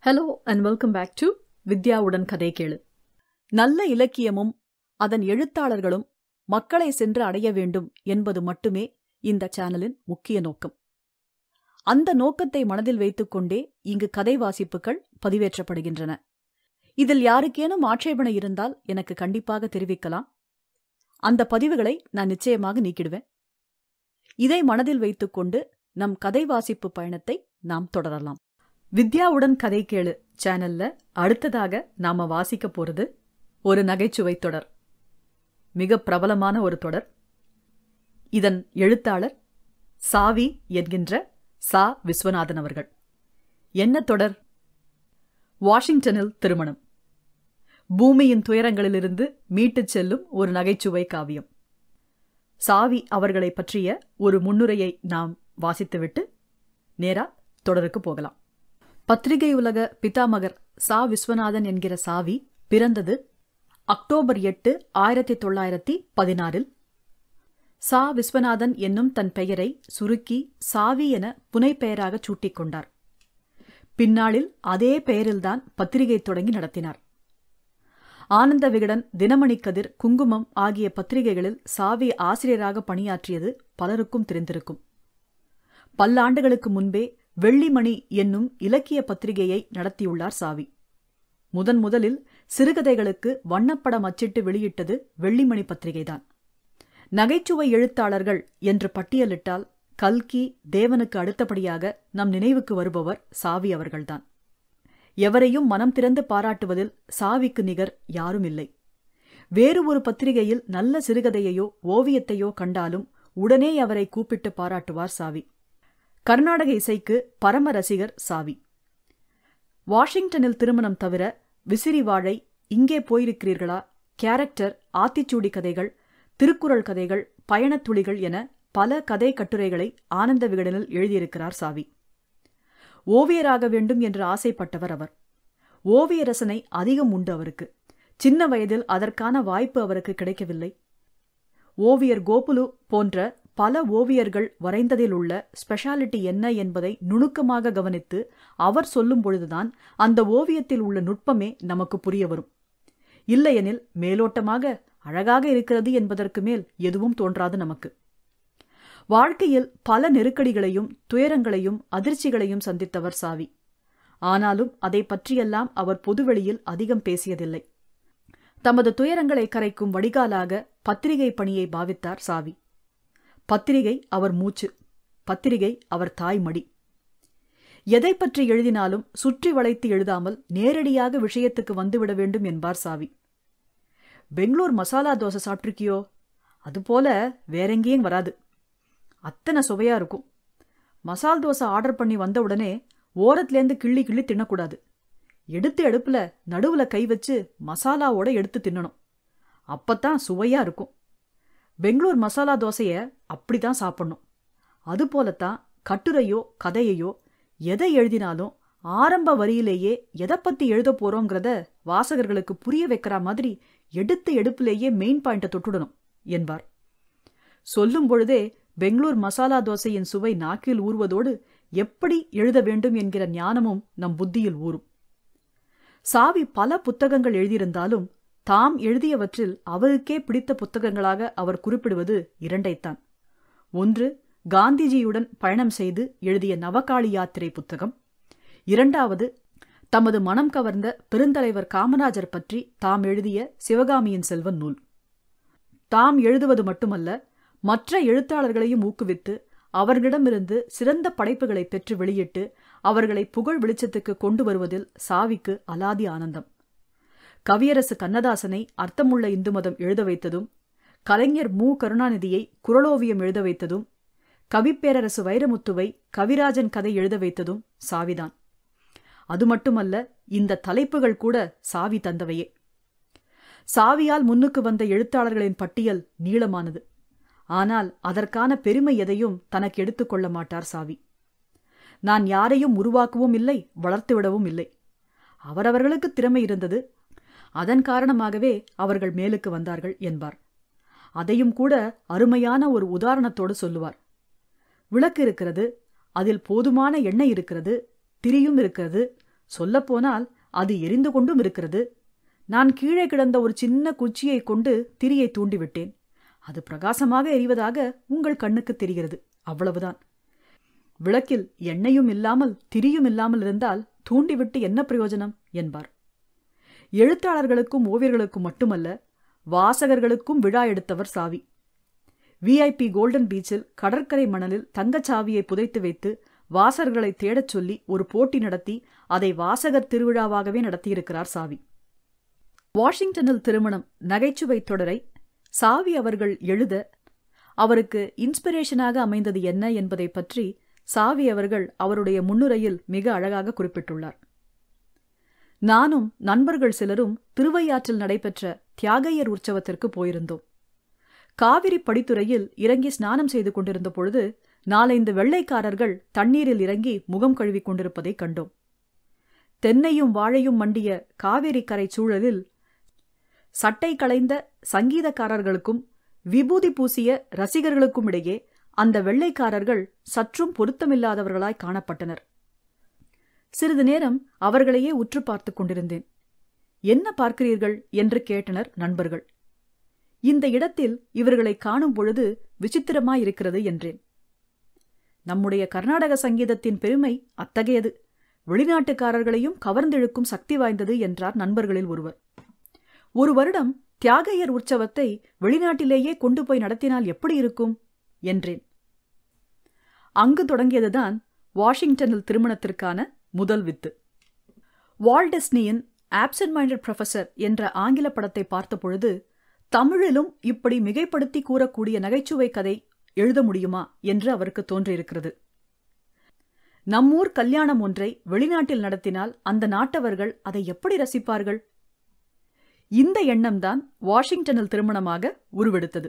hello and welcome back to வித்யாவுடன் கதை கேளு நல்ல இலக்கியமும் அதன் எழுத்தாளர்களும் மக்களை சென்று அடைய வேண்டும் என்பது மட்டுமே இந்த சேனலின் முக்கிய நோக்கம் அந்த நோக்கத்தை மனதில் வைத்துக்கொண்டே இங்கு கதை வாசிப்புகள் பதிவேற்றப்படுகின்றன இதில் யாருக்கேனும் ஆட்சேபனை இருந்தால் எனக்கு கண்டிப்பாக தெரிவிக்கலாம் அந்த பதிவுகளை நான் நிச்சயமாக நீக்கிடுவேன் இதை மனதில் வைத்துக்கொண்டு நம் கதை வாசிப்பு பயணத்தை நாம் தொடரலாம் வித்யாவுடன் கதை கேளு சேனல்ல அடுத்ததாக நாம வாசிக்க போறது ஒரு நகைச்சுவை தொடர் மிக பிரபலமான ஒரு தொடர் இதன் எழுத்தாளர் சாவி என்கின்ற சா விஸ்வநாதன் அவர்கள் என்ன தொடர் வாஷிங்டனில் திருமணம் பூமியின் துயரங்களிலிருந்து மீட்டுச் செல்லும் ஒரு நகைச்சுவை காவியம் சாவி அவர்களை பற்றிய ஒரு முன்னுரையை நாம் வாசித்துவிட்டு நேரா தொடருக்கு போகலாம் பத்திரிகை உலக பிதாமகர் சா விஸ்வநாதன் என்கிற சாவி பிறந்தது அக்டோபர் எட்டு ஆயிரத்தி தொள்ளாயிரத்தி பதினாறில் சா விஸ்வநாதன் என்னும் தன் பெயரை சுருக்கி சாவி என புனைப்பெயராக சூட்டிக் கொண்டார் பின்னாளில் அதே பெயரில்தான் பத்திரிகை தொடங்கி நடத்தினார் ஆனந்த விகடன் தினமணி கதிர் குங்குமம் ஆகிய பத்திரிகைகளில் சாவி ஆசிரியராக பணியாற்றியது பலருக்கும் தெரிந்திருக்கும் பல்லாண்டுகளுக்கு முன்பே வெள்ளிமணி என்னும் இலக்கிய பத்திரிகையை நடத்தியுள்ளார் சாவி முதன் முதலில் சிறுகதைகளுக்கு வண்ணப்படம் அச்சிட்டு வெளியிட்டது வெள்ளிமணி பத்திரிகைதான் நகைச்சுவை எழுத்தாளர்கள் என்று பட்டியலிட்டால் கல்கி தேவனுக்கு அடுத்தபடியாக நம் நினைவுக்கு வருபவர் சாவி அவர்கள்தான் எவரையும் மனம் திறந்து பாராட்டுவதில் சாவிக்கு நிகர் யாரும் இல்லை வேறு ஒரு பத்திரிகையில் நல்ல சிறுகதையையோ ஓவியத்தையோ கண்டாலும் உடனே அவரை கூப்பிட்டு பாராட்டுவார் சாவி கர்நாடக இசைக்கு பரம ரசிகர் சாவி வாஷிங்டனில் திருமணம் தவிர விசிறி வாழை இங்கே போயிருக்கிறீர்களா கேரக்டர் ஆத்திச்சூடி கதைகள் திருக்குறள் கதைகள் பயணத்துளிகள் என பல கதை கட்டுரைகளை ஆனந்த விகடனில் எழுதியிருக்கிறார் சாவி ஓவியராக வேண்டும் என்று ஆசைப்பட்டவர் அவர் ஓவிய ரசனை அதிகம் உண்டு அவருக்கு சின்ன வயதில் அதற்கான வாய்ப்பு அவருக்கு கிடைக்கவில்லை ஓவியர் கோகுலு போன்ற பல ஓவியர்கள் வரைந்ததில் உள்ள ஸ்பெஷாலிட்டி என்ன என்பதை நுணுக்கமாக கவனித்து அவர் சொல்லும் பொழுதுதான் அந்த ஓவியத்தில் உள்ள நுட்பமே நமக்கு புரிய வரும் இல்லையெனில் மேலோட்டமாக அழகாக இருக்கிறது என்பதற்கு மேல் எதுவும் தோன்றாது நமக்கு வாழ்க்கையில் பல நெருக்கடிகளையும் துயரங்களையும் அதிர்ச்சிகளையும் சந்தித்தவர் சாவி ஆனாலும் அதை பற்றியெல்லாம் அவர் பொதுவெளியில் அதிகம் பேசியதில்லை தமது துயரங்களை கரைக்கும் வடிகாலாக பத்திரிகை பணியை பாவித்தார் சாவி பத்திரிகை அவர் மூச்சு பத்திரிகை அவர் தாய்மடி எதை பற்றி எழுதினாலும் சுற்றி வளைத்து எழுதாமல் நேரடியாக விஷயத்துக்கு வந்துவிட வேண்டும் என்பார் சாவி பெங்களூர் மசாலா தோசை சாப்பிட்ருக்கியோ அதுபோல வேறெங்கேயும் வராது அத்தனை சுவையா இருக்கும் மசால் தோசை ஆர்டர் பண்ணி வந்த உடனே ஓரத்துலேருந்து கிள்ளி கிள்ளி தின்னக்கூடாது எடுத்து எடுப்புல நடுவுல கை வச்சு மசாலாவோட எடுத்து தின்னணும் அப்பத்தான் சுவையா இருக்கும் பெங்களூர் மசாலா தோசைய அப்படிதான் சாப்பிடணும் அதுபோலத்தான் கட்டுரையோ கதையையோ எதை எழுதினாலும் ஆரம்ப வரியிலேயே எதை பத்தி எழுத போறோங்கிறத வாசகர்களுக்கு புரிய வைக்கிற மாதிரி எடுத்து எடுப்பிலேயே மெயின் பாயிண்ட்டை தொட்டுடணும் என்பார் சொல்லும் பொழுதே பெங்களூர் மசாலா தோசையின் சுவை நாக்கில் ஊறுவதோடு எப்படி எழுத வேண்டும் என்கிற ஞானமும் நம் புத்தியில் ஊறும் சாவி பல புத்தகங்கள் எழுதியிருந்தாலும் தாம் எழுதியவற்றில் அவருக்கே பிடித்த புத்தகங்களாக அவர் குறிப்பிடுவது இரண்டைத்தான் ஒன்று காந்திஜியுடன் பயணம் செய்து எழுதிய நவகாளி யாத்திரை புத்தகம் இரண்டாவது தமது மனம் கவர்ந்த பெருந்தலைவர் காமராஜர் பற்றி தாம் எழுதிய சிவகாமியின் செல்வன் நூல் தாம் எழுதுவது மட்டுமல்ல மற்ற எழுத்தாளர்களையும் ஊக்குவித்து அவர்களிடமிருந்து சிறந்த படைப்புகளை பெற்று வெளியிட்டு அவர்களை புகழ் வெளிச்சத்துக்கு கொண்டு வருவதில் சாவிக்கு அலாதி ஆனந்தம் கவியரசு கண்ணதாசனை அர்த்தமுள்ள இந்து மதம் எழுத வைத்ததும் கலைஞர் மு கருணாநிதியை குரலோவியம் எழுத வைத்ததும் கவிப்பேரரசு வைரமுத்துவை கவிராஜன் கதை எழுத வைத்ததும் சாவிதான் அது மட்டுமல்ல இந்த தலைப்புகள் கூட சாவி தந்தவையே சாவியால் முன்னுக்கு வந்த எழுத்தாளர்களின் பட்டியல் நீளமானது ஆனால் அதற்கான பெருமை எதையும் தனக்கு எடுத்துக்கொள்ள மாட்டார் சாவி நான் யாரையும் உருவாக்கவும் இல்லை வளர்த்துவிடவும் இல்லை அவரவர்களுக்கு திறமை இருந்தது அதன் காரணமாகவே அவர்கள் மேலுக்கு வந்தார்கள் என்பார் அதையும் கூட அருமையான ஒரு உதாரணத்தோடு சொல்லுவார் விளக்கு இருக்கிறது அதில் போதுமான எண்ணெய் இருக்கிறது திரியும் இருக்கிறது சொல்லப்போனால் அது எரிந்து கொண்டும் இருக்கிறது நான் கீழே கிடந்த ஒரு சின்ன குச்சியை கொண்டு திரியை தூண்டிவிட்டேன் அது பிரகாசமாக எரிவதாக உங்கள் கண்ணுக்கு தெரிகிறது அவ்வளவுதான் விளக்கில் எண்ணெயும் இல்லாமல் திரியும் இல்லாமல் இருந்தால் தூண்டிவிட்டு என்ன பிரயோஜனம் என்பார் எழுத்தாளர்களுக்கும் ஓவியர்களுக்கும் மட்டுமல்ல வாசகர்களுக்கும் விழா எடுத்தவர் சாவி விஐபி கோல்டன் பீச்சில் கடற்கரை மணலில் தங்கச்சாவியை புதைத்து வைத்து வாசகர்களை தேடச் சொல்லி ஒரு போட்டி நடத்தி அதை வாசகர் திருவிழாவாகவே நடத்தியிருக்கிறார் சாவி வாஷிங்டனில் திருமணம் நகைச்சுவை தொடரை சாவி அவர்கள் எழுத அவருக்கு இன்ஸ்பிரேஷனாக அமைந்தது என்ன என்பதை பற்றி சாவி அவர்கள் அவருடைய முன்னுரையில் மிக அழகாக குறிப்பிட்டுள்ளார் நானும் நண்பர்கள் சிலரும் திருவையாற்றில் நடைபெற்ற தியாகையர் உற்சவத்திற்கு போயிருந்தோம் காவிரி படித்துறையில் இறங்கி ஸ்நானம் செய்து கொண்டிருந்த பொழுது நாலைந்து வெள்ளைக்காரர்கள் தண்ணீரில் இறங்கி முகம் கழுவிக் கொண்டிருப்பதைக் கண்டோம் தென்னையும் வாழையும் மண்டிய காவிரி கரை சூழலில் சட்டை களைந்த சங்கீதக்காரர்களுக்கும் விபூதி பூசிய ரசிகர்களுக்கும் இடையே அந்த வெள்ளைக்காரர்கள் சற்றும் பொருத்தமில்லாதவர்களாய் காணப்பட்டனர் சிறிது நேரம் அவர்களையே உற்று பார்த்துக் கொண்டிருந்தேன் என்ன பார்க்கிறீர்கள் என்று கேட்டனர் நண்பர்கள் இந்த இடத்தில் இவர்களை காணும் பொழுது விசித்திரமாயிருக்கிறது என்றேன் நம்முடைய கர்நாடக சங்கீதத்தின் பெருமை அத்தகையது வெளிநாட்டுக்காரர்களையும் கவர்ந்தெழுக்கும் சக்தி வாய்ந்தது என்றார் நண்பர்களில் ஒருவர் ஒரு வருடம் தியாகையர் உற்சவத்தை வெளிநாட்டிலேயே கொண்டு போய் நடத்தினால் எப்படி இருக்கும் என்றேன் அங்கு தொடங்கியதுதான் வாஷிங்டனில் திருமணத்திற்கான முதல் வித்து வால்டெஸ்னியின் ஆப்சன்ட் மைண்டட் ப்ரொஃபசர் என்ற ஆங்கில படத்தை பார்த்தபொழுது தமிழிலும் இப்படி மிகைப்படுத்தி கூறக்கூடிய நகைச்சுவை கதை எழுத முடியுமா என்று அவருக்கு தோன்றியிருக்கிறது நம்மூர் கல்யாணம் ஒன்றை வெளிநாட்டில் நடத்தினால் அந்த நாட்டவர்கள் அதை எப்படி ரசிப்பார்கள் இந்த எண்ணம்தான் வாஷிங்டனில் திருமணமாக உருவெடுத்தது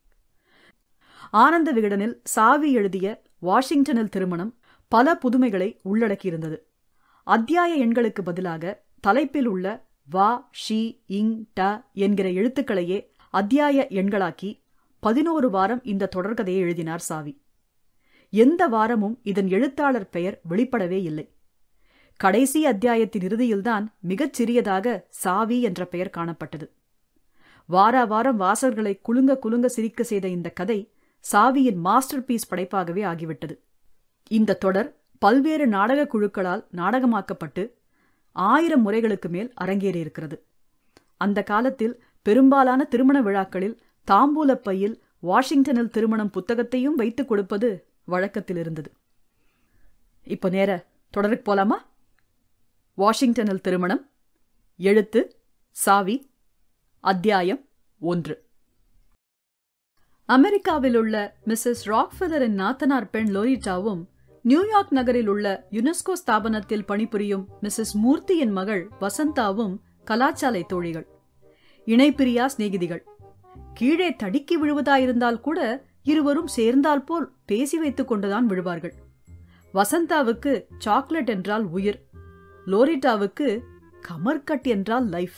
ஆனந்த விகடனில் சாவி எழுதிய வாஷிங்டனில் திருமணம் பல புதுமைகளை உள்ளடக்கியிருந்தது அத்தியாய எண்களுக்கு பதிலாக தலைப்பில் உள்ள வா ஷி இங் ட என்கிற எழுத்துக்களையே அத்தியாய எண்களாக்கி பதினோரு வாரம் இந்த தொடர்கதையை எழுதினார் சாவி எந்த வாரமும் இதன் எழுத்தாளர் பெயர் வெளிப்படவே இல்லை கடைசி அத்தியாயத்தின் இறுதியில்தான் மிகச் சிறியதாக சாவி என்ற பெயர் காணப்பட்டது வாரா வாரம் வாசகர்களை குலுங்க குலுங்க சிரிக்க செய்த இந்த கதை சாவியின் மாஸ்டர் பீஸ் படைப்பாகவே ஆகிவிட்டது இந்த தொடர் பல்வேறு நாடகக் குழுக்களால் நாடகமாக்கப்பட்டு ஆயிரம் முறைகளுக்கு மேல் அரங்கேறியிருக்கிறது அந்த காலத்தில் பெரும்பாலான திருமண விழாக்களில் தாம்பூலப் பையில் வாஷிங்டனில் திருமணம் புத்தகத்தையும் வைத்துக் கொடுப்பது வழக்கத்தில் இருந்தது இப்போ நேர தொடருக்கு போலாமா வாஷிங்டனில் திருமணம் எழுத்து சாவி அத்தியாயம் ஒன்று அமெரிக்காவில் உள்ள மிஸ்ஸஸ் ராக்ஃபெதரின் நாத்தனார் பெண் லோரிட்டாவும் நியூயார்க் நகரில் உள்ள யுனெஸ்கோ ஸ்தாபனத்தில் பணிபுரியும் மிஸ்ஸஸ் மூர்த்தியின் மகள் வசந்தாவும் கலாச்சாலை தோழிகள் இணைப்பிரியா சிநேகிதிகள் கீழே தடுக்கி விழுவதாயிருந்தால் கூட இருவரும் சேர்ந்தால் போல் பேசி வைத்துக் கொண்டுதான் விழுவார்கள் வசந்தாவுக்கு சாக்லேட் என்றால் உயிர் லோரிட்டாவுக்கு கமர்கட் என்றால் life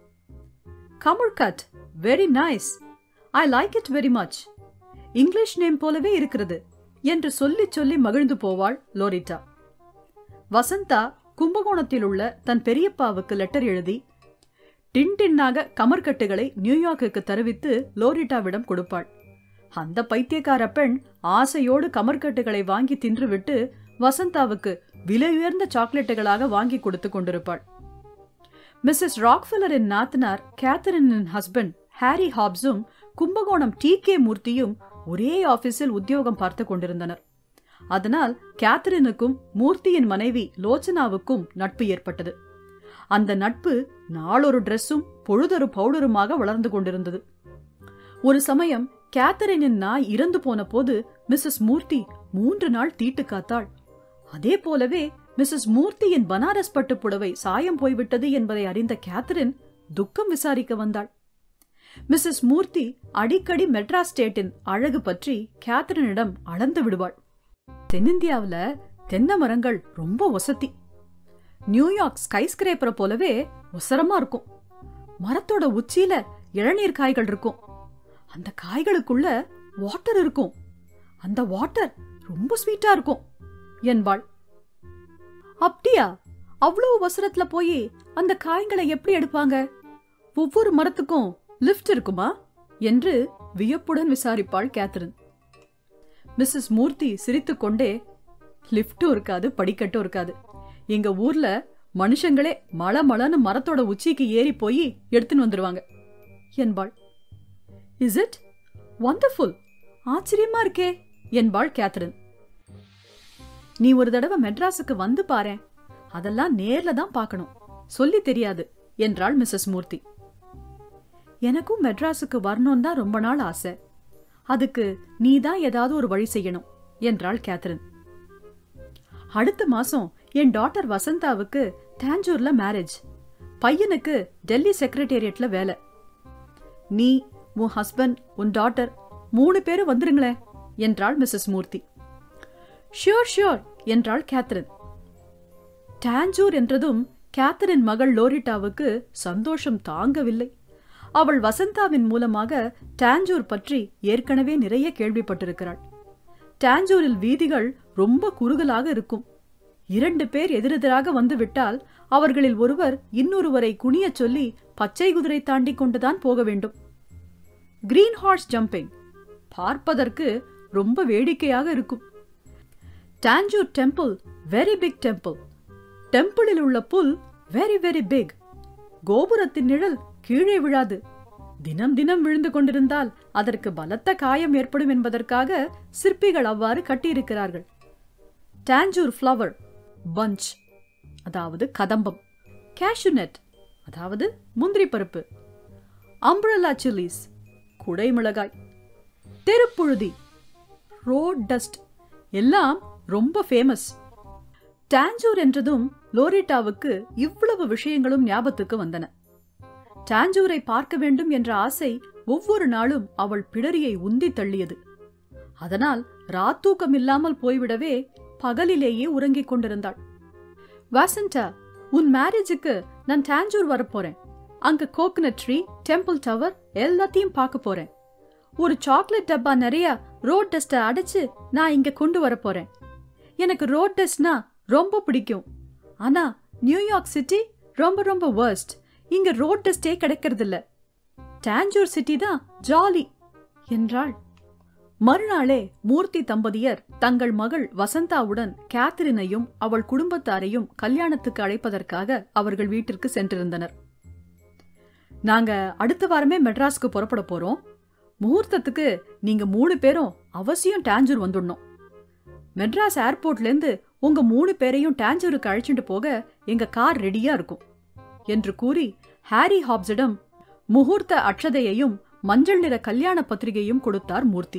kamarkat very nice I like it very much English name போலவே இருக்கிறது என்று சொல்லி சொல்லி மகிழ்ந்து போவாள் லோரிட்டா வசந்தா கும்பகோணத்தில் உள்ள தன் பெரியப்பாவுக்கு லெட்டர் எழுதி டின் டின்னாக கமர்கட்டுகளை நியூயார்க்குக்கு தருவித்து லோரிட்டாவிடம் கொடுப்பாள் அந்த பைத்தியக்கார பெண் ஆசையோடு கமர்கட்டுகளை வாங்கி தின்றுவிட்டு வசந்தாவுக்கு விலையுயர்ந்த சாக்லேட்டுகளாக வாங்கி கொடுத்து கொண்டிருப்பாள் மிஸ்ஸஸ் ராக்ஃபில்லரின் நாத்தனார் கேத்தரினின் ஹஸ்பண்ட் ஹாரி ஹாப்ஸும் கும்பகோணம் டி கே மூர்த்தியும் ஒரே ஆபீஸில் உத்தியோகம் பார்த்து கொண்டிருந்தனர் அதனால் கேத்தரினுக்கும் மூர்த்தியின் மனைவி லோச்சனாவுக்கும் நட்பு ஏற்பட்டது அந்த நட்பு நாளொரு டிரெஸ்ஸும் பொழுதொரு பவுடருமாக வளர்ந்து கொண்டிருந்தது ஒரு சமயம் கேத்தரினின் நாய் இறந்து போன போது மிஸ்ஸஸ் மூர்த்தி மூன்று நாள் தீட்டு காத்தாள் அதே போலவே மிஸ்ஸஸ் மூர்த்தியின் பனாரஸ் பட்டு புடவை சாயம் போய்விட்டது என்பதை அறிந்த கேத்தரின் துக்கம் விசாரிக்க வந்தாள் மிஸ்ஸஸ் மூர்த்தி அடிக்கடி மெட்ராஸ் ஸ்டேட்டின் அழகு பற்றி கேத்தரினிடம் அளந்து விடுவாள் தென்னிந்தியாவுல தென்னை மரங்கள் ரொம்ப ஒசத்தி நியூயார்க் ஸ்கைஸ்கிரேப்பரை போலவே ஒசரமா இருக்கும் மரத்தோட உச்சியில இளநீர் காய்கள் இருக்கும் அந்த காய்களுக்குள்ள வாட்டர் இருக்கும் அந்த வாட்டர் ரொம்ப ஸ்வீட்டா இருக்கும் என்பாள் அப்படியா அவ்வளவு அவசரத்துல போய் அந்த காய்களை எப்படி எடுப்பாங்க ஒவ்வொரு மரத்துக்கும் லிஃப்ட் இருக்குமா என்று வியப்புடன் விசாரிப்பாள் கேத்தரின் மிஸ்ஸஸ் மூர்த்தி சிரித்துக்கொண்டே லிஃப்ட்டும் இருக்காது படிக்கட்டும் இருக்காது எங்க ஊர்ல மனுஷங்களே மழ மழன்னு மரத்தோட உச்சிக்கு ஏறி போய் எடுத்துன்னு வந்துருவாங்க என்பாள் இஸ் இட் வண்டர்ஃபுல் ஆச்சரியமா இருக்கே என்பாள் கேத்தரின் நீ ஒரு தடவை மெட்ராஸுக்கு வந்து பாரேன் அதெல்லாம் நேர்ல தான் பார்க்கணும் சொல்லி தெரியாது என்றாள் மிஸ்ஸஸ் மூர்த்தி எனக்கும் மெட்ராஸுக்கு வரணும் தான் ரொம்ப நாள் ஆசை அதுக்கு நீ தான் ஏதாவது ஒரு வழி செய்யணும் என்றாள் கேத்தரின் அடுத்த மாசம் என் டாட்டர் வசந்தாவுக்கு தாஞ்சூர்ல மேரேஜ் பையனுக்கு டெல்லி செக்ரட்டேரியட்ல வேலை நீ உன் ஹஸ்பண்ட் உன் டாட்டர் மூணு பேரும் வந்துருங்களேன் என்றாள் மிஸ்ஸஸ் மூர்த்தி ஷியோர் ஷியோர் என்றாள் கேத்தரின் டாஞ்சூர் என்றதும் கேத்தரின் மகள் லோரிட்டாவுக்கு சந்தோஷம் தாங்கவில்லை அவள் வசந்தாவின் மூலமாக டாஞ்சூர் பற்றி ஏற்கனவே நிறைய கேள்விப்பட்டிருக்கிறாள் டாஞ்சூரில் வீதிகள் ரொம்ப குறுகலாக இருக்கும் இரண்டு பேர் எதிரெதிராக வந்து விட்டால் அவர்களில் ஒருவர் இன்னொருவரை குனியச் சொல்லி பச்சை குதிரை தாண்டி கொண்டுதான் போக வேண்டும் கிரீன் ஹார்ஸ் ஜம்பிங் பார்ப்பதற்கு ரொம்ப வேடிக்கையாக இருக்கும் Tanjore temple very big temple டெம்பிளில் உள்ள புல் வெரி வெரி பிக் கோபுரத்தின் நிழல் கீழே விழாது தினம் தினம் விழுந்து கொண்டிருந்தால் அதற்கு பலத்த காயம் ஏற்படும் என்பதற்காக சிற்பிகள் அவ்வாறு கட்டியிருக்கிறார்கள் டாஞ்சூர் ஃப்ளவர் பஞ்ச் அதாவது கதம்பம் கேஷுநட் அதாவது முந்திரி பருப்பு அம்பரலா சில்லிஸ் குடைமிளகாய் தெருப்புழுதி ரோட் டஸ்ட் எல்லாம் ரொம்ப ஃபேமஸ் டாஞ்சூர் என்றதும் லோரிட்டாவுக்கு இவ்வளவு விஷயங்களும் ஞாபகத்துக்கு வந்தன டாஞ்சூரை பார்க்க வேண்டும் என்ற ஆசை ஒவ்வொரு நாளும் அவள் பிடரியை உந்தி தள்ளியது அதனால் ராத்தூக்கம் இல்லாமல் போய்விடவே பகலிலேயே உறங்கிக் கொண்டிருந்தாள் வாசண்டா உன் மேரேஜுக்கு நான் டாஞ்சூர் வரப்போறேன் அங்க கோகனட் ட்ரீ டெம்பிள் டவர் எல்லாத்தையும் பார்க்க போறேன் ஒரு சாக்லேட் டப்பா நிறைய ரோட் டஸ்ட அடைச்சு நான் இங்க கொண்டு வர போறேன் எனக்கு ரோட் டஸ்ட்னா ரொம்ப பிடிக்கும் ஆனா நியூயார்க் சிட்டி ரொம்ப ரொம்ப வர்ஸ்ட் இங்க ரோட் டஸ்டே கிடைக்கிறதில்ல டாஞ்சூர் சிட்டி தான் ஜாலி என்றாள் மறுநாளே மூர்த்தி தம்பதியர் தங்கள் மகள் வசந்தாவுடன் கேத்தரினையும் அவள் குடும்பத்தாரையும் கல்யாணத்துக்கு அழைப்பதற்காக அவர்கள் வீட்டிற்கு சென்றிருந்தனர் நாங்க அடுத்த வாரமே மெட்ராஸ்க்கு புறப்பட போறோம் முகூர்த்தத்துக்கு நீங்க மூணு பேரும் அவசியம் டாஞ்சூர் வந்துடணும் மெட்ராஸ் ஏர்போர்ட்ல இருந்து உங்க மூணு பேரையும் டாஞ்சூருக்கு அழைச்சிட்டு போக எங்க கார் ரெடியா இருக்கும் என்று கூறி ஹாரி ஹாப்ஸிடம் முகூர்த்த அட்சதையையும் மஞ்சள் நிற கல்யாண பத்திரிகையும் கொடுத்தார் Murthy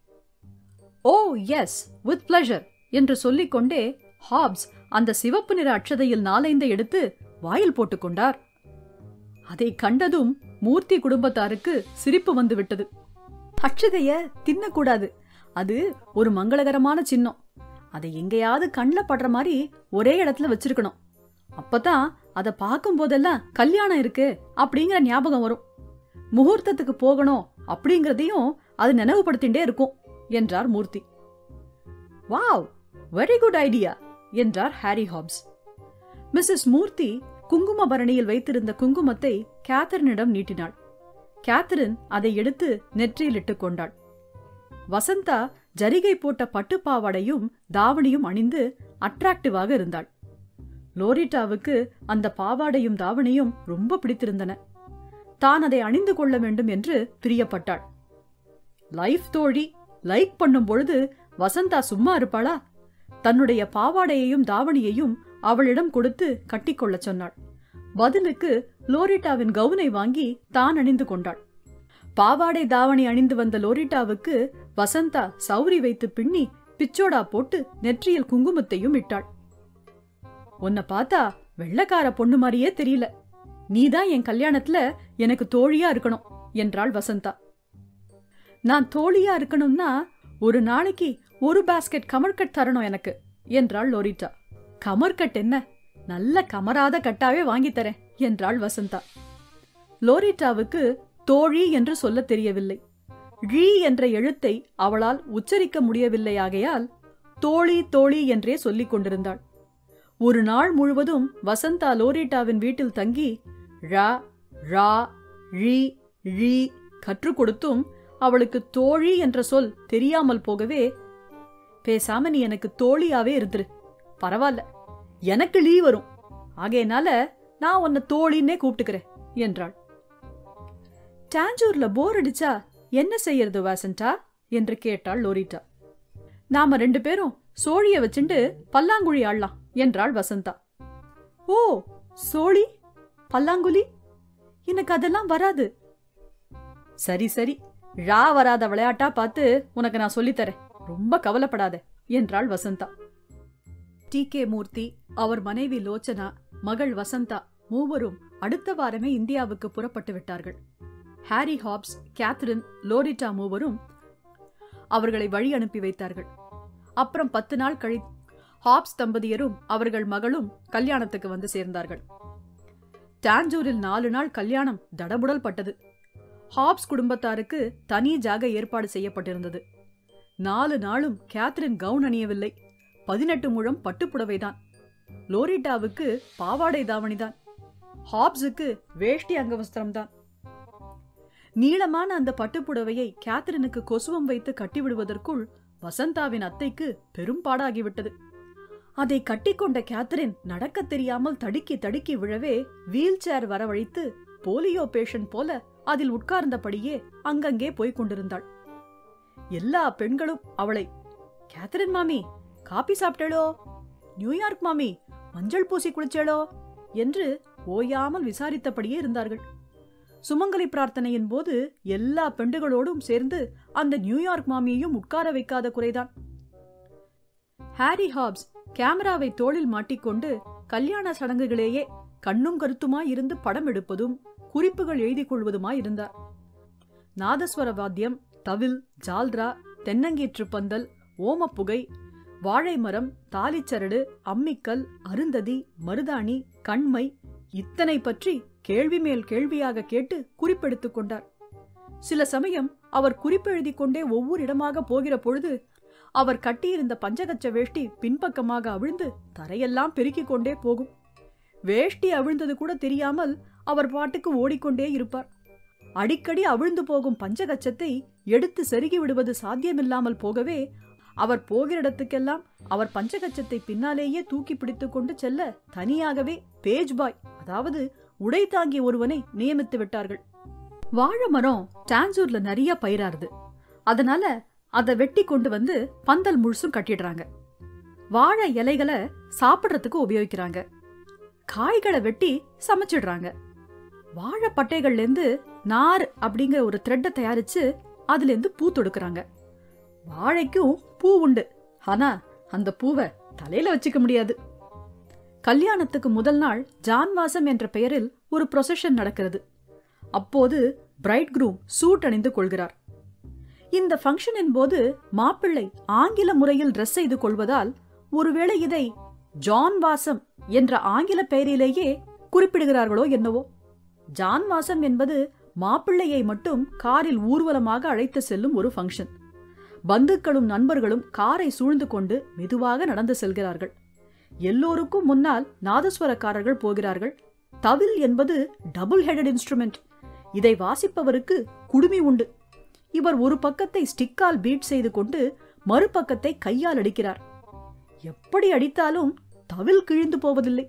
oh yes with pleasure என்று சொல்லிக்கொண்டே ஹாப்ஸ் அந்த சிவப்பு நிற அட்சதையில் நாலைந்த எடுத்து வாயில் போட்டுக்கொண்டார் அதை கண்டதும் மூர்த்தி குடும்பத்தாருக்கு சிரிப்பு வந்து விட்டது அட்சதைய தின்னக்கூடாது அது ஒரு மங்களகரமான சின்னம் அதை எங்கேயாவது கண்ணில் படுற மாதிரி ஒரே இடத்துல வச்சிருக்கணும் அப்பதான் அதை பார்க்கும் போதெல்லாம் கல்யாணம் இருக்கு அப்படிங்கிற ஞாபகம் வரும் முகூர்த்தத்துக்கு போகணும் அப்படிங்கறதையும் அது நினைவுபடுத்திண்டே இருக்கும் என்றார் Murthy wow very good idea என்றார் ஹாரி ஹாப்ஸ் மிஸ்ஸஸ் மூர்த்தி குங்கும பரணியில் வைத்திருந்த குங்குமத்தை கேத்தரினிடம் நீட்டினாள் கேத்தரின் அதை எடுத்து நெற்றியில் இட்டுக் கொண்டாள் வசந்தா ஜரிகை போட்ட பட்டுப்பாவாடையும் தாவணியும் அணிந்து அட்ராக்டிவாக இருந்தாள் லோரிட்டாவுக்கு அந்த பாவாடையும் தாவணியும் ரொம்ப பிடித்திருந்தன தான் அதை அணிந்து கொள்ள வேண்டும் என்று பிரியப்பட்டாள் லைஃப் தோழி லைக் பண்ணும் பொழுது வசந்தா சும்மா இருப்பாளா தன்னுடைய பாவாடையையும் தாவணியையும் அவளிடம் கொடுத்து கட்டிக்கொள்ளச் சொன்னாள் பதிலுக்கு லோரிட்டாவின் கவுனை வாங்கி தான் அணிந்து கொண்டாள் பாவாடை தாவணி அணிந்து வந்த லோரிட்டாவுக்கு வசந்தா சௌரி வைத்து பின்னி பிச்சோடா போட்டு நெற்றியில் குங்குமத்தையும் இட்டாள் உன்னை பார்த்தா வெள்ளக்கார பொண்ணு மாதிரியே தெரியல நீதான் என் கல்யாணத்துல எனக்கு தோழியா இருக்கணும் என்றாள் வசந்தா நான் தோழியா இருக்கணும்னா ஒரு நாளைக்கு ஒரு பாஸ்கெட் கமர்கட் தரணும் எனக்கு என்றாள் லோரிட்டா கமர்கட் என்ன நல்ல கமராத கட்டாவே வாங்கி தரேன் என்றாள் வசந்தா லோரிட்டாவுக்கு தோழி என்று சொல்ல தெரியவில்லை ழீ என்ற எழுத்தை அவளால் உச்சரிக்க முடியவில்லையாகையால் தோழி தோழி என்றே சொல்லிக் கொண்டிருந்தாள் ஒரு நாள் முழுவதும் வசந்தா லோரிட்டாவின் வீட்டில் தங்கி ழ ரா ழி ழி கற்றுக் கொடுத்தும் அவளுக்கு தோழி என்ற சொல் தெரியாமல் போகவே பேசாம நீ எனக்கு தோழியாவே இருந்துரு பரவாயில்ல எனக்கு லீ வரும் ஆகையனால நான் உன்னை தோழின்னே கூப்பிட்டுக்கிறேன் என்றாள் டாஞ்சூர்ல போர் அடிச்சா என்ன செய்யறது வாசண்டா என்று கேட்டாள் லோரிட்டா நாம ரெண்டு பேரும் சோழிய வச்சுண்டு பல்லாங்குழி ஆடலாம் என்றாள் வசந்தா ஓ சோழி பல்லாங்குழி எனக்கு அதெல்லாம் வராது சரி சரி ழா வராத விளையாட்டா பார்த்து உனக்கு நான் சொல்லித்தரேன் ரொம்ப கவலைப்படாத என்றாள் வசந்தா டி கே மூர்த்தி அவர் மனைவி லோச்சனா மகள் வசந்தா மூவரும் அடுத்த வாரமே இந்தியாவுக்கு புறப்பட்டு விட்டார்கள் ஹாரி ஹாப்ஸ் கேத்ரின் லோரிட்டா மூவரும் அவர்களை வழி அனுப்பி வைத்தார்கள் அப்புறம் பத்து நாள் கழி ஹாப்ஸ் தம்பதியரும் அவர்கள் மகளும் கல்யாணத்துக்கு வந்து சேர்ந்தார்கள் டாஞ்சூரில் நாலு நாள் கல்யாணம் தடபுடல் பட்டது ஹாப்ஸ் குடும்பத்தாருக்கு தனி ஜாக ஏற்பாடு செய்யப்பட்டிருந்தது நாலு நாளும் கேத்ரின் கவுன் அணியவில்லை பதினெட்டு முழம் பட்டுப்புடவைதான் லோரிட்டாவுக்கு பாவாடை தாவணிதான் ஹாப்ஸுக்கு வேஷ்டி அங்கவஸ்திரம்தான் நீளமான அந்த பட்டுப்புடவையை கேத்ரினுக்கு கொசுவம் வைத்து கட்டிவிடுவதற்குள் வசந்தாவின் அத்தைக்கு பெரும் பாடாகிவிட்டது அதை கட்டிக்கொண்ட கேத்ரின் நடக்கத் தெரியாமல் தடுக்கி தடுக்கி விழவே வீல் சேர் வரவழைத்து போலியோ பேஷண்ட் போல அதில் உட்கார்ந்தபடியே அங்கங்கே போய்க் கொண்டிருந்தாள் எல்லா பெண்களும் அவளை கேத்ரின் மாமி காபி சாப்பிட்டேளோ நியூயார்க் மாமி மஞ்சள் பூசி குளிச்சேளோ என்று ஓயாமல் விசாரித்தபடியே இருந்தார்கள் சுமங்கலி பிரார்த்தனையின் போது எல்லா பெண்டுகளோடும் சேர்ந்து அந்த நியூயார்க் மாமியையும் உட்கார வைக்காத குறைதான் ஹாரி ஹாப்ஸ் கேமராவை தோளில் மாட்டிக்கொண்டு கல்யாண சடங்குகளேயே கண்ணும் கருத்துமாய் இருந்து படம் எடுப்பதும் குறிப்புகள் எழுதிக் கொள்வதுமாய் இருந்தார் நாதஸ்வர வாத்தியம் தவில் ஜால்ரா தென்னங்கீற்று பந்தல் ஓமப்புகை வாழை மரம் தாலிச்சரடு அம்மிக்கல் அருந்ததி மருதாணி கண்மை இத்தனை பற்றி கேள்வி மேல் கேள்வியாக கேட்டு குறிப்பெடுத்துக் கொண்டார் சில சமயம் அவர் குறிப்பெழுதிக் கொண்டே ஒவ்வொரு இடமாக போகிற பொழுது அவர் கட்டியிருந்த பஞ்சகச்ச வேஷ்டி பின்பக்கமாக அவிழ்ந்து தரையெல்லாம் பெருக்கிக் கொண்டே போகும் வேஷ்டி அவிழ்ந்தது கூட தெரியாமல் அவர் பாட்டுக்கு ஓடிக்கொண்டே இருப்பார் அடிக்கடி அவிழ்ந்து போகும் பஞ்சகச்சத்தை எடுத்து செருகி விடுவது சாத்தியமில்லாமல் போகவே அவர் போகிற இடத்துக்கெல்லாம் அவர் பஞ்சகச்சத்தை பின்னாலேயே தூக்கி பிடித்துக் கொண்டு செல்ல தனியாகவே பேஜ் பாய் அதாவது உடை தாங்கி ஒருவனை நியமித்து விட்டார்கள் வாழை மரம் டான்சூர்ல நிறைய பயிராருது அதனால அதை வெட்டி கொண்டு வந்து பந்தல் முழுசும் கட்டிடுறாங்க வாழை இலைகளை சாப்பிடுறதுக்கு உபயோகிக்கிறாங்க காய்களை வெட்டி சமைச்சிடுறாங்க வாழை பட்டைகள்ல இருந்து நார் அப்படிங்கிற ஒரு த்ரெட்டை தயாரிச்சு அதுல இருந்து பூ தொடுக்குறாங்க வாழைக்கும் பூ உண்டு ஆனா அந்த பூவை தலையில வச்சுக்க முடியாது கல்யாணத்துக்கு முதல் நாள் ஜான்வாசம் என்ற பெயரில் ஒரு ப்ரொசஷன் நடக்கிறது அப்போது பிரைட் குரூம் சூட் அணிந்து கொள்கிறார் இந்த ஃபங்க்ஷனின் போது மாப்பிள்ளை ஆங்கில முறையில் ட்ரெஸ் செய்து கொள்வதால் ஒருவேளை இதை ஜான் வாசம் என்ற ஆங்கில பெயரிலேயே குறிப்பிடுகிறார்களோ என்னவோ ஜான் வாசம் என்பது மாப்பிள்ளையை மட்டும் காரில் ஊர்வலமாக அழைத்து செல்லும் ஒரு ஃபங்க்ஷன் பந்துக்களும் நண்பர்களும் காரை சூழ்ந்து கொண்டு மெதுவாக நடந்து செல்கிறார்கள் எல்லோருக்கும் முன்னால் நாதஸ்வரக்காரர்கள் போகிறார்கள் தவில் என்பது டபுள் ஹெடட் இன்ஸ்ட்ருமெண்ட் இதை வாசிப்பவருக்கு குடுமி உண்டு இவர் ஒரு பக்கத்தை ஸ்டிக்கால் பீட் செய்து கொண்டு மறுபக்கத்தை கையால் அடிக்கிறார் எப்படி அடித்தாலும் தவில் கிழிந்து போவதில்லை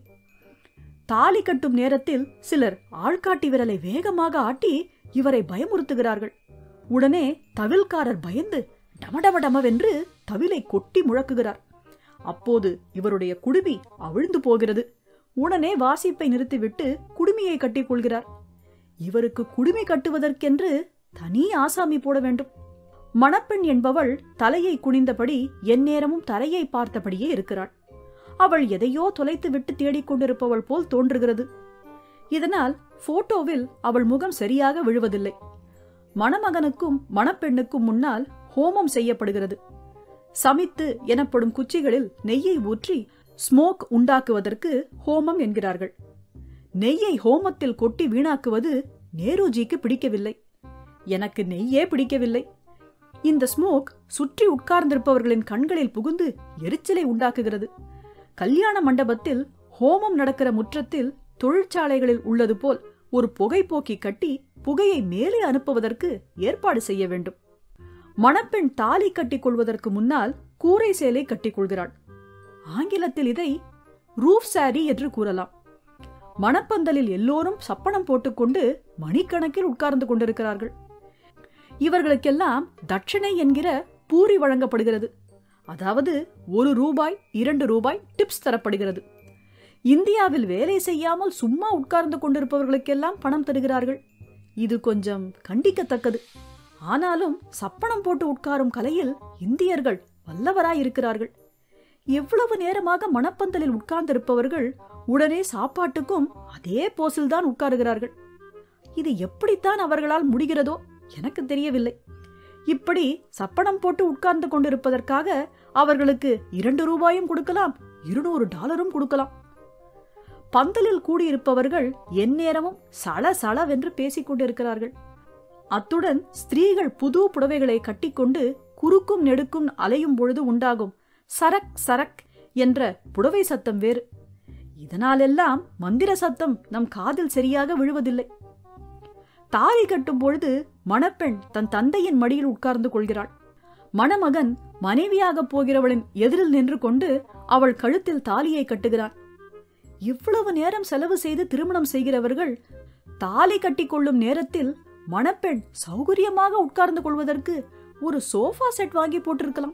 தாலி கட்டும் நேரத்தில் சிலர் ஆள்காட்டி விரலை வேகமாக ஆட்டி இவரை பயமுறுத்துகிறார்கள் உடனே தவில்காரர் பயந்து டமடமடமவென்று தவிலை கொட்டி முழக்குகிறார் அப்போது இவருடைய குடுமி அவிழ்ந்து போகிறது உடனே வாசிப்பை நிறுத்திவிட்டு குடுமியை கட்டிக் கொள்கிறார் இவருக்கு குடுமி கட்டுவதற்கென்று தனி ஆசாமி போட வேண்டும் மணப்பெண் என்பவள் தலையை குனிந்தபடி எந்நேரமும் தரையை பார்த்தபடியே இருக்கிறாள் அவள் எதையோ தொலைத்து விட்டு தேடிக்கொண்டிருப்பவள் போல் தோன்றுகிறது இதனால் போட்டோவில் அவள் முகம் சரியாக விழுவதில்லை மணமகனுக்கும் மணப்பெண்ணுக்கும் முன்னால் ஹோமம் செய்யப்படுகிறது சமித்து எனப்படும் குச்சிகளில் நெய்யை ஊற்றி ஸ்மோக் உண்டாக்குவதற்கு ஹோமம் என்கிறார்கள் நெய்யை ஹோமத்தில் கொட்டி வீணாக்குவது நேருஜிக்கு பிடிக்கவில்லை எனக்கு நெய்யே பிடிக்கவில்லை இந்த ஸ்மோக் சுற்றி உட்கார்ந்திருப்பவர்களின் கண்களில் புகுந்து எரிச்சலை உண்டாக்குகிறது கல்யாண மண்டபத்தில் ஹோமம் நடக்கிற முற்றத்தில் தொழிற்சாலைகளில் உள்ளது போல் ஒரு புகைப்போக்கி கட்டி புகையை மேலே அனுப்புவதற்கு ஏற்பாடு செய்ய வேண்டும் மணப்பெண் தாலி கட்டிக் கொள்வதற்கு முன்னால் கூரை சேலை கட்டிக் கொள்கிறாள் ஆங்கிலத்தில் இதை ரூஃப் சாரி என்று கூறலாம் மணப்பந்தலில் எல்லோரும் சப்பனம் போட்டுக்கொண்டு மணிக்கணக்கில் உட்கார்ந்து கொண்டிருக்கிறார்கள் இவர்களுக்கெல்லாம் தட்சணை என்கிற பூரி வழங்கப்படுகிறது அதாவது ஒரு ரூபாய் இரண்டு ரூபாய் டிப்ஸ் தரப்படுகிறது இந்தியாவில் வேலை செய்யாமல் சும்மா உட்கார்ந்து கொண்டிருப்பவர்களுக்கெல்லாம் பணம் தருகிறார்கள் இது கொஞ்சம் கண்டிக்கத்தக்கது ஆனாலும் சப்பனம் போட்டு உட்காரும் கலையில் இந்தியர்கள் வல்லவராயிருக்கிறார்கள் எவ்வளவு நேரமாக மணப்பந்தலில் உட்கார்ந்திருப்பவர்கள் உடனே சாப்பாட்டுக்கும் அதே போஸில்தான் உட்காருகிறார்கள் இது எப்படித்தான் அவர்களால் முடிகிறதோ எனக்கு தெரியவில்லை இப்படி சப்பனம் போட்டு உட்கார்ந்து கொண்டிருப்பதற்காக அவர்களுக்கு இரண்டு ரூபாயும் கொடுக்கலாம் இருநூறு டாலரும் கொடுக்கலாம் பந்தலில் கூடியிருப்பவர்கள் எந்நேரமும் சள சளவென்று பேசிக் கொண்டிருக்கிறார்கள் அத்துடன் ஸ்திரீகள் புது புடவைகளை கட்டிக்கொண்டு குறுக்கும் நெடுக்கும் அலையும் பொழுது உண்டாகும் சரக் சரக் என்ற புடவை சத்தம் வேறு இதனாலெல்லாம் மந்திர சத்தம் நம் காதில் சரியாக விழுவதில்லை தாலி கட்டும் பொழுது மணப்பெண் தன் தந்தையின் மடியில் உட்கார்ந்து கொள்கிறாள் மணமகன் மனைவியாகப் போகிறவளின் எதிரில் நின்று கொண்டு அவள் கழுத்தில் தாலியை கட்டுகிறான் இவ்வளவு நேரம் செலவு செய்து திருமணம் செய்கிறவர்கள் தாலி கட்டிக்கொள்ளும் நேரத்தில் மணப்பெண் சௌகரியமாக உட்கார்ந்து கொள்வதற்கு ஒரு சோஃபா செட் வாங்கி போட்டிருக்கலாம்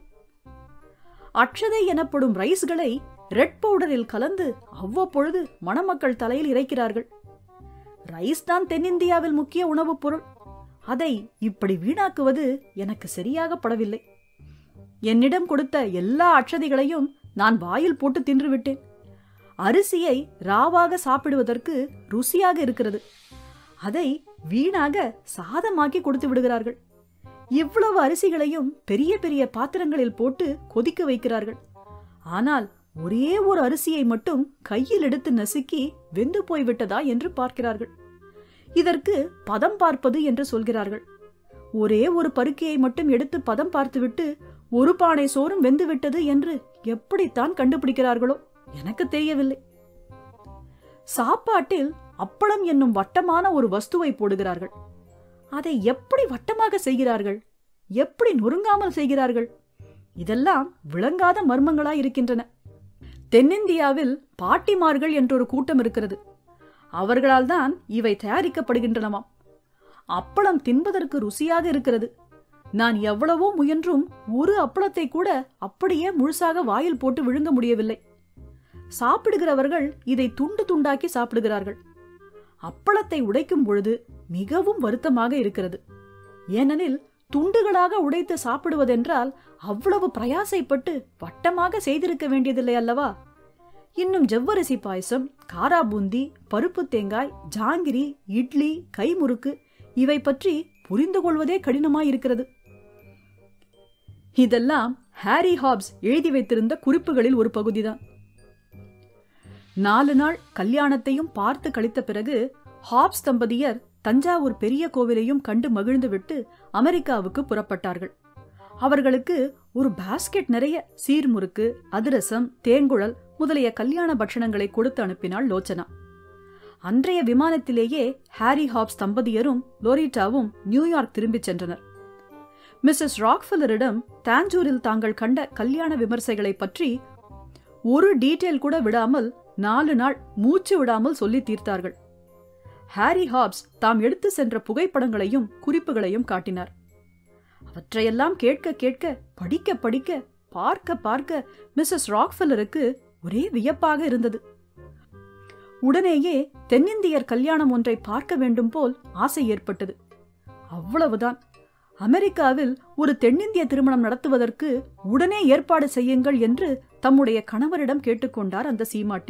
அக்ஷதை எனப்படும் ரைஸ்களை ரெட் பவுடரில் கலந்து அவ்வப்பொழுது மணமக்கள் தலையில் இறைக்கிறார்கள் ரைஸ் தான் தென்னிந்தியாவில் முக்கிய உணவுப் பொருள் அதை இப்படி வீணாக்குவது எனக்கு சரியாக படவில்லை என்னிடம் கொடுத்த எல்லா அக்ஷதைகளையும் நான் வாயில் போட்டு தின்றுவிட்டேன் அரிசியை ராவாக சாப்பிடுவதற்கு ருசியாக இருக்கிறது அதை வீணாக சாதமாக்கி கொடுத்து விடுகிறார்கள் இவ்வளவு அரிசிகளையும் பெரிய பெரிய பாத்திரங்களில் போட்டு கொதிக்க வைக்கிறார்கள் ஆனால் ஒரே ஒரு அரிசியை மட்டும் கையில் எடுத்து நசுக்கி வெந்து போய்விட்டதா என்று பார்க்கிறார்கள் இதற்கு பதம் பார்ப்பது என்று சொல்கிறார்கள் ஒரே ஒரு பருக்கையை மட்டும் எடுத்து பதம் பார்த்துவிட்டு ஒரு பானை சோறும் வெந்துவிட்டது என்று எப்படித்தான் கண்டுபிடிக்கிறார்களோ எனக்கு தெரியவில்லை சாப்பாட்டில் அப்பளம் என்னும் வட்டமான ஒரு வஸ்துவை போடுகிறார்கள் அதை எப்படி வட்டமாக செய்கிறார்கள் எப்படி நொறுங்காமல் செய்கிறார்கள் இதெல்லாம் விளங்காத மர்மங்களாய் இருக்கின்றன தென்னிந்தியாவில் பாட்டிமார்கள் என்றொரு கூட்டம் இருக்கிறது அவர்களால் தான் இவை தயாரிக்கப்படுகின்றனவாம் அப்பளம் தின்பதற்கு ருசியாக இருக்கிறது நான் எவ்வளவோ முயன்றும் ஒரு அப்பளத்தை கூட அப்படியே முழுசாக வாயில் போட்டு விழுங்க முடியவில்லை சாப்பிடுகிறவர்கள் இதை துண்டு துண்டாக்கி சாப்பிடுகிறார்கள் அப்பளத்தை உடைக்கும் பொழுது மிகவும் வருத்தமாக இருக்கிறது ஏனெனில் துண்டுகளாக உடைத்து சாப்பிடுவதென்றால் அவ்வளவு பிரயாசைப்பட்டு வட்டமாக செய்திருக்க வேண்டியதில்லை அல்லவா இன்னும் ஜவ்வரிசி பாயசம் காரா பூந்தி பருப்பு தேங்காய் ஜாங்கிரி இட்லி கைமுறுக்கு இவை பற்றி புரிந்து கொள்வதே கடினமாயிருக்கிறது இதெல்லாம் ஹாரி ஹாப்ஸ் எழுதி வைத்திருந்த குறிப்புகளில் ஒரு பகுதிதான் நாலு நாள் கல்யாணத்தையும் பார்த்து கழித்த பிறகு ஹாப்ஸ் தம்பதியர் தஞ்சாவூர் பெரிய கோவிலையும் கண்டு மகிழ்ந்துவிட்டு அமெரிக்காவுக்கு புறப்பட்டார்கள் அவர்களுக்கு ஒரு பாஸ்கெட் நிறைய சீர்முறுக்கு அதிரசம் தேங்குழல் முதலிய கல்யாண பட்சணங்களை கொடுத்து அனுப்பினாள் லோச்சனா அன்றைய விமானத்திலேயே ஹாரி ஹாப்ஸ் தம்பதியரும் லோரிட்டாவும் நியூயார்க் திரும்பிச் சென்றனர் மிஸ்ஸஸ் ராக்ஃபில்லரிடம் தாஞ்சூரில் தாங்கள் கண்ட கல்யாண விமர்சைகளை பற்றி ஒரு டீட்டெயில் கூட விடாமல் நாலு நாள் மூச்சு விடாமல் சொல்லி தீர்த்தார்கள் ஹாரி ஹாப்ஸ் தாம் எடுத்து சென்ற புகைப்படங்களையும் குறிப்புகளையும் காட்டினார் அவற்றையெல்லாம் கேட்க கேட்க படிக்க படிக்க பார்க்க பார்க்க மிஸ்ஸஸ் ராக்ஃபில்லருக்கு ஒரே வியப்பாக இருந்தது உடனேயே தென்னிந்தியர் கல்யாணம் ஒன்றை பார்க்க வேண்டும் போல் ஆசை ஏற்பட்டது அவ்வளவுதான் அமெரிக்காவில் ஒரு தென்னிந்திய திருமணம் நடத்துவதற்கு உடனே ஏற்பாடு செய்யுங்கள் என்று தம்முடைய கணவரிடம் கேட்டுக்கொண்டார் அந்த சீமாட்டி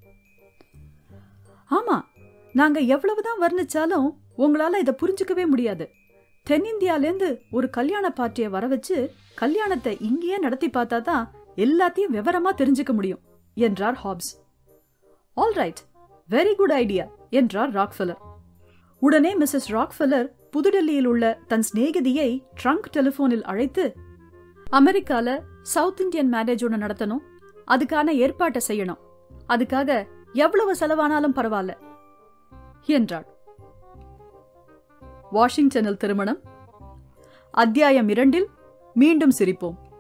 ஆமா நாங்க எவ்வளவுதான் வர்ணிச்சாலும் உங்களால இதை புரிஞ்சுக்கவே முடியாது தென்னிந்தியாலேருந்து ஒரு கல்யாண பார்ட்டியை வர வச்சு கல்யாணத்தை இங்கேயே நடத்தி பார்த்தா தான் எல்லாத்தையும் விவரமா தெரிஞ்சுக்க முடியும் என்றார் Hobbs alright very good idea என்றார் ராக்ஃபெல்லர் உடனே மிஸ்ஸஸ் ராக்ஃபெல்லர் புதுடெல்லியில் உள்ள தன் சிநேகிதியை ட்ரங்க் டெலிபோனில் அழைத்து அமெரிக்கால சவுத் இந்தியன் மேரேஜ் ஒன்று நடத்தணும் அதுக்கான ஏற்பாட்டை செய்யணும் அதுக்காக எவ்வளவு செலவானாலும் பரவாயில்ல என்றாள் வாஷிங்டனில் திருமணம் அத்தியாயம் இரண்டில் மீண்டும் சிரிப்போம்